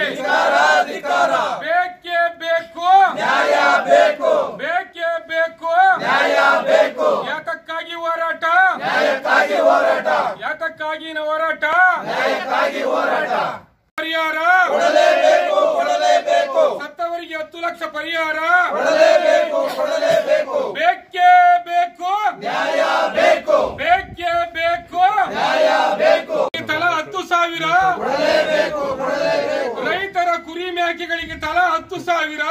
ಬೇಕೇ ಬೇಕು ನ್ಯಾಯ ಬೇಕು ಬೇಕೇ ಬೇಕು ನ್ಯಾಯ ಬೇಕು ಯಾತಕ್ಕಾಗಿ ಹೋರಾಟ ನ್ಯಾಯಕ್ಕಾಗಿ ಹೋರಾಟ ಯಾತಕ್ಕಾಗಿ ನ ಹೋರಾಟ ನ್ಯಾಯಕ್ಕಾಗಿ ಹೋರಾಟ ಪರಿಹಾರ ಕೊಡಲೇಬೇಕು ಕೊಡಲೇಬೇಕು ಸತ್ತವರಿಗೆ ಹತ್ತು ಲಕ್ಷ ಪರಿಹಾರ ಕೊಡಲೇಬೇಕು ಕೊಡಲೇಬೇಕು ಬೇಕೇ ಬೇಕು ನ್ಯಾಯ ಬೇಕು ಬೇಕೇ ಬೇಕು ನ್ಯಾಯ ಬೇಕು ತಲಾ ಹತ್ತು ಸಾವಿರ ರೈತರ ಕುರಿ ಮೇಕೆಗಳಿಗೆ ತಲಾ ಹತ್ತು ಸಾವಿರ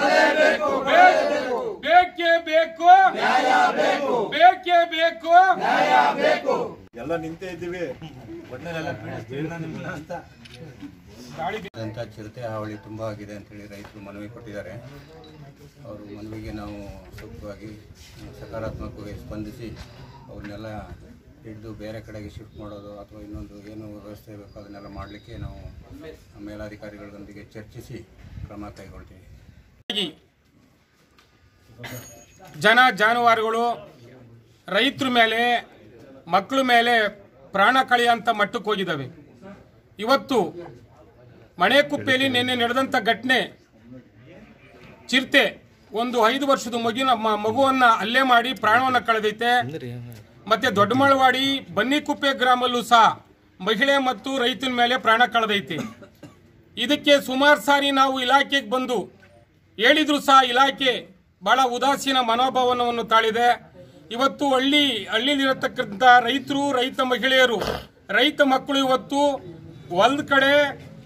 ಬೇಕು. ಬೇಕೇ ಬೇಕು ಬೇಕೇ ಬೇಕು ಎಲ್ಲ ನಿಂತೇ ಇದ್ದೀವಿ ಅಂತ ಚಿರತೆ ಹಾವಳಿ ತುಂಬ ಆಗಿದೆ ಅಂತೇಳಿ ರೈತರು ಮನವಿ ಕೊಟ್ಟಿದ್ದಾರೆ ಅವರು ಮನವಿಗೆ ನಾವು ಸೂಕ್ತವಾಗಿ ಸಕಾರಾತ್ಮಕವಾಗಿ ಸ್ಪಂದಿಸಿ ಅವ್ರನ್ನೆಲ್ಲ ಹಿಡಿದು ಬೇರೆ ಕಡೆಗೆ ಶಿಫ್ಟ್ ಮಾಡೋದು ಅಥವಾ ಇನ್ನೊಂದು ಏನು ವ್ಯವಸ್ಥೆ ಬೇಕೋ ಅದನ್ನೆಲ್ಲ ಮಾಡಲಿಕ್ಕೆ ನಾವು ಮೇಲಾಧಿಕಾರಿಗಳೊಂದಿಗೆ ಚರ್ಚಿಸಿ ಕ್ರಮ ಕೈಗೊಳ್ತೀವಿ ಆಗಿ ಜನ ಜಾನುವಾರುಗಳು ರೈತರ ಮೇಲೆ ಮಕ್ಕಳ ಮೇಲೆ ಪ್ರಾಣ ಕಳೆಯುವಂಥ ಮಟ್ಟಕ್ಕೆ ಹೋಗಿದ್ದಾವೆ ಇವತ್ತು ಮಣೆಕುಪ್ಪೆಯಲ್ಲಿ ನಿನ್ನೆ ನಡೆದಂಥ ಘಟನೆ ಚಿರತೆ ಒಂದು ಐದು ವರ್ಷದ ಮಗುವಿನ ಮ- ಮಗುವನ್ನ ಹಲ್ಲೆ ಮಾಡಿ ಪ್ರಾಣವನ್ನ ಕಳೆದೈತೆ ಮತ್ತೆ ದೊಡ್ಡಮಳವಾಡಿ ಬನ್ನಿಕುಪ್ಪೆ ಗ್ರಾಮಲ್ಲೂ ಸಹ ಮಹಿಳೆ ಮತ್ತು ರೈತನ ಮೇಲೆ ಪ್ರಾಣ ಕಳೆದೈತೆ ಇದಕ್ಕೆ ಸುಮಾರು ಸಾರಿ ನಾವು ಇಲಾಖೆಗೆ ಬಂದು ಹೇಳಿದ್ರು ಸಹ ಇಲಾಖೆ ಬಹಳ ಉದಾಸೀನ ಮನೋಭಾವನವನ್ನು ತಾಳಿದೆ ಇವತ್ತು ಹಳ್ಳಿ ಹಳ್ಳಿಲಿರತಕ್ಕಂಥ ರೈತರು ರೈತ ಮಹಿಳೆಯರು ರೈತ ಮಕ್ಕಳು ಇವತ್ತು ಹೊಲದ ಕಡೆ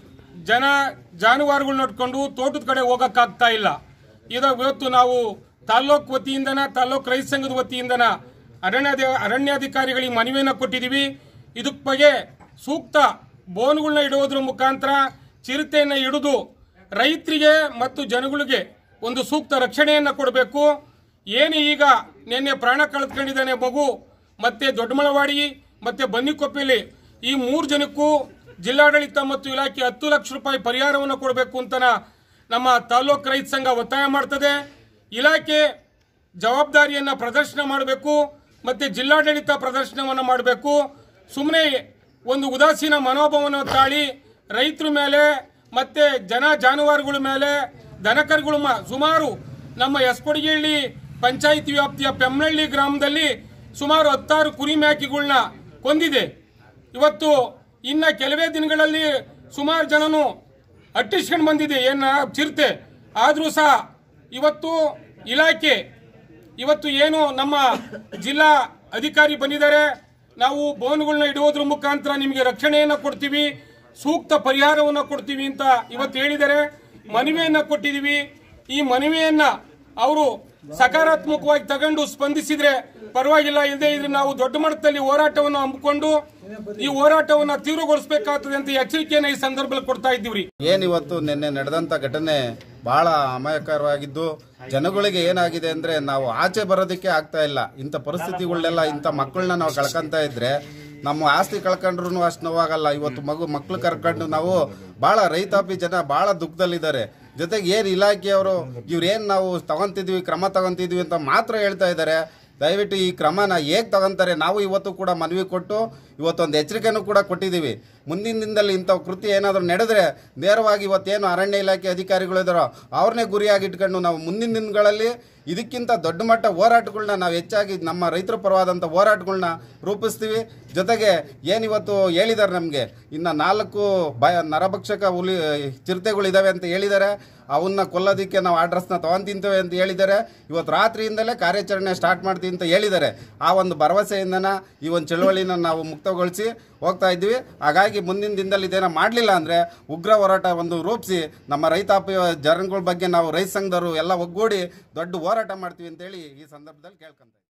ಜನ ಜಾನುವಾರುಗಳು ನೋಡ್ಕೊಂಡು ತೋಟದ ಕಡೆ ಹೋಗಕ್ಕಾಗ್ತಾ ಇಲ್ಲ ಇದು ಇವತ್ತು ನಾವು ತಾಲ್ಲೂಕು ವತಿಯಿಂದನ ತಾಲ್ಲೂಕು ರೈತ ಸಂಘದ ವತಿಯಿಂದನ ಅರಣ್ಯಾಧಿ ಅರಣ್ಯಾಧಿಕಾರಿಗಳಿಗೆ ಮನವಿಯನ್ನು ಕೊಟ್ಟಿದ್ದೀವಿ ಇದಕ್ಕೆ ಬಗ್ಗೆ ಸೂಕ್ತ ಬೋನ್ಗಳನ್ನ ಇಡುವುದ್ರ ಮುಖಾಂತರ ಚಿರತೆಯನ್ನು ಹಿಡಿದು ರೈತರಿಗೆ ಮತ್ತು ಜನಗಳಿಗೆ ಒಂದು ಸೂಕ್ತ ರಕ್ಷಣೆಯನ್ನು ಕೊಡಬೇಕು ಏನು ಈಗ ನಿನ್ನೆ ಪ್ರಾಣ ಕಳೆದುಕೊಂಡಿದ್ದಾನೆ ಮಗು ಮತ್ತೆ ದೊಡ್ಡಮಳವಾಡಿ ಮತ್ತೆ ಬನ್ನಿಕೊಪ್ಪೆಲಿ ಈ ಮೂರು ಜನಕ್ಕೂ ಜಿಲ್ಲಾಡಳಿತ ಮತ್ತು ಇಲಾಖೆ ಹತ್ತು ಲಕ್ಷ ರೂಪಾಯಿ ಪರಿಹಾರವನ್ನು ಕೊಡಬೇಕು ಅಂತ ನಮ್ಮ ತಾಲೂಕು ರೈತ ಸಂಘ ಒತ್ತಾಯ ಮಾಡ್ತದೆ ಇಲಾಖೆ ಜವಾಬ್ದಾರಿಯನ್ನ ಪ್ರದರ್ಶನ ಮಾಡಬೇಕು ಮತ್ತೆ ಜಿಲ್ಲಾಡಳಿತ ಪ್ರದರ್ಶನವನ್ನು ಮಾಡಬೇಕು ಸುಮ್ಮನೆ ಒಂದು ಉದಾಸೀನ ಮನೋಭಾವವನ್ನು ತಾಳಿ ರೈತರ ಮೇಲೆ ಮತ್ತೆ ಜನ ಜಾನುವಾರುಗಳ ಮೇಲೆ ದನಕರುಗಳು ಮ- ಸುಮಾರು ನಮ್ಮ ಎಸ್ಕೊಡಗಿಹಳ್ಳಿ ಪಂಚಾಯಿತಿ ವ್ಯಾಪ್ತಿಯ ಪೆಮ್ನಳ್ಳಿ ಗ್ರಾಮದಲ್ಲಿ ಸುಮಾರು ಹತ್ತಾರು ಕುರಿ ಮೇಕೆಗಳನ್ನ ಕೊಂದಿದೆ ಇವತ್ತು ಇನ್ನ ಕೆಲವೇ ದಿನಗಳಲ್ಲಿ ಸುಮಾರು ಜನನು ಅಟ್ಟಿಸ್ಕೊಂಡು ಬಂದಿದೆ ಏನ ಚಿರತೆ ಆದರೂ ಸಹ ಇವತ್ತು ಇಲಾಖೆ ಇವತ್ತು ಏನು ನಮ್ಮ ಜಿಲ್ಲಾ ಅಧಿಕಾರಿ ಬಂದಿದ್ದಾರೆ ನಾವು ಬೋನ್ಗಳನ್ನ ಇಡುವುದ್ರ ಮುಖಾಂತರ ನಿಮಗೆ ರಕ್ಷಣೆಯನ್ನು ಕೊಡ್ತೀವಿ ಸೂಕ್ತ ಪರಿಹಾರವನ್ನು ಕೊಡ್ತೀವಿ ಅಂತ ಇವತ್ತು ಹೇಳಿದ್ದಾರೆ ಮನವಿಯನ್ನ ಕೊಟ್ಟಿದ್ದೀವಿ ಈ ಮನವಿಯನ್ನ ಅವರು ಸಕಾರಾತ್ಮಕವಾಗಿ ತಗೊಂಡು ಸ್ಪಂದಿಸಿದ್ರೆ ಪರವಾಗಿಲ್ಲ ಇಲ್ಲದೆ ಇದ್ರೆ ನಾವು ದೊಡ್ಡ ಮಟ್ಟದಲ್ಲಿ ಹೋರಾಟವನ್ನು ಹಮ್ಮಿಕೊಂಡು ಈ ಹೋರಾಟವನ್ನು ತೀವ್ರಗೊಳಿಸಬೇಕಾಗ್ತದೆ ಅಂತ ಎಚ್ಚರಿಕೆಯನ್ನು ಈ ಸಂದರ್ಭದಲ್ಲಿ ಕೊಡ್ತಾ ಇದ್ದೀವಿ ಏನಿವತ್ತು ನಿನ್ನೆ ನಡೆದಂಥ ಘಟನೆ ಬಹಳ ಅಮಾಯಕರವಾಗಿದ್ದು ಜನಗಳಿಗೆ ಏನಾಗಿದೆ ಅಂದರೆ ನಾವು ಆಚೆ ಬರೋದಕ್ಕೆ ಆಗ್ತಾ ಇಲ್ಲ ಇಂಥ ಪರಿಸ್ಥಿತಿಗಳನ್ನೆಲ್ಲ ಇಂಥ ಮಕ್ಕಳನ್ನ ನಾವು ಕಳ್ಕೊಂತ ಇದ್ರೆ ನಮ್ಮ ಆಸ್ತಿ ಕಳ್ಕೊಂಡ್ರು ಅಷ್ಟು ನೋವಾಗಲ್ಲ ಇವತ್ತು ಮಗು ಮಕ್ಕಳು ಕರ್ಕೊಂಡು ನಾವು ಭಾಳ ರೈತಾಪಿ ಜನ ಭಾಳ ದುಃಖದಲ್ಲಿದ್ದಾರೆ ಜೊತೆಗೆ ಏನು ಇಲಾಖೆಯವರು ಇವ್ರೇನು ನಾವು ತಗೊಂತಿದ್ವಿ ಕ್ರಮ ತಗೊಂತಿದ್ವಿ ಅಂತ ಮಾತ್ರ ಹೇಳ್ತಾ ಇದ್ದಾರೆ ದಯವಿಟ್ಟು ಈ ಕ್ರಮನ ಹೇಗೆ ತಗೊಂತಾರೆ ನಾವು ಇವತ್ತು ಕೂಡ ಮನವಿ ಕೊಟ್ಟು ಇವತ್ತೊಂದು ಎಚ್ಚರಿಕೆನೂ ಕೂಡ ಕೊಟ್ಟಿದ್ದೀವಿ ಮುಂದಿನ ದಿನದಲ್ಲಿ ಇಂಥ ಕೃತ್ಯ ಏನಾದರೂ ನಡೆದ್ರೆ ನೇರವಾಗಿ ಇವತ್ತೇನು ಅರಣ್ಯ ಇಲಾಖೆ ಅಧಿಕಾರಿಗಳು ಇದ್ದಾರೋ ಅವ್ರನ್ನೇ ಗುರಿಯಾಗಿ ಇಟ್ಕೊಂಡು ನಾವು ಮುಂದಿನ ದಿನಗಳಲ್ಲಿ ಇದಕ್ಕಿಂತ ದೊಡ್ಡ ಮಟ್ಟ ಹೋರಾಟಗಳನ್ನ ನಾವು ಹೆಚ್ಚಾಗಿ ನಮ್ಮ ರೈತರ ಪರವಾದಂಥ ಹೋರಾಟಗಳನ್ನ ರೂಪಿಸ್ತೀವಿ ಜೊತೆಗೆ ಏನಿವತ್ತು ಹೇಳಿದ್ದಾರೆ ನಮಗೆ ಇನ್ನು ನಾಲ್ಕು ಭಯ ನರಭಕ್ಷಕ ಹುಲಿ ಚಿರತೆಗಳಿದ್ದಾವೆ ಅಂತ ಹೇಳಿದ್ದಾರೆ ಅವನ್ನ ಕೊಲ್ಲೋದಕ್ಕೆ ನಾವು ಅಡ್ರೆಸ್ನ ತೊಗೊಂತಿಂತೇವೆ ಅಂತ ಹೇಳಿದ್ದಾರೆ ಇವತ್ತು ರಾತ್ರಿಯಿಂದಲೇ ಕಾರ್ಯಾಚರಣೆ ಸ್ಟಾರ್ಟ್ ಮಾಡ್ತೀವಿ ಅಂತ ಹೇಳಿದ್ದಾರೆ ಆ ಒಂದು ಭರವಸೆಯಿಂದನ ಈ ಒಂದು ಚಳವಳಿನ ನಾವು ಮುಕ್ತಗೊಳಿಸಿ ಹೋಗ್ತಾ ಇದ್ವಿ ಹಾಗಾಗಿ ಮುಂದಿನ ದಿನದಲ್ಲಿ ಇದೇನೋ ಮಾಡಲಿಲ್ಲ ಅಂದರೆ ಉಗ್ರ ಹೋರಾಟ ಒಂದು ರೂಪಿಸಿ ನಮ್ಮ ರೈತಾಪಿ ಜನಗಳ ಬಗ್ಗೆ ನಾವು ರೈತ ಸಂಘದವರು ಎಲ್ಲ ಒಗ್ಗೂಡಿ ದೊಡ್ಡ ಹೋರಾಟ ಮಾಡ್ತೀವಿ ಅಂತೇಳಿ ಈ ಸಂದರ್ಭದಲ್ಲಿ ಕೇಳ್ಕೊಂತ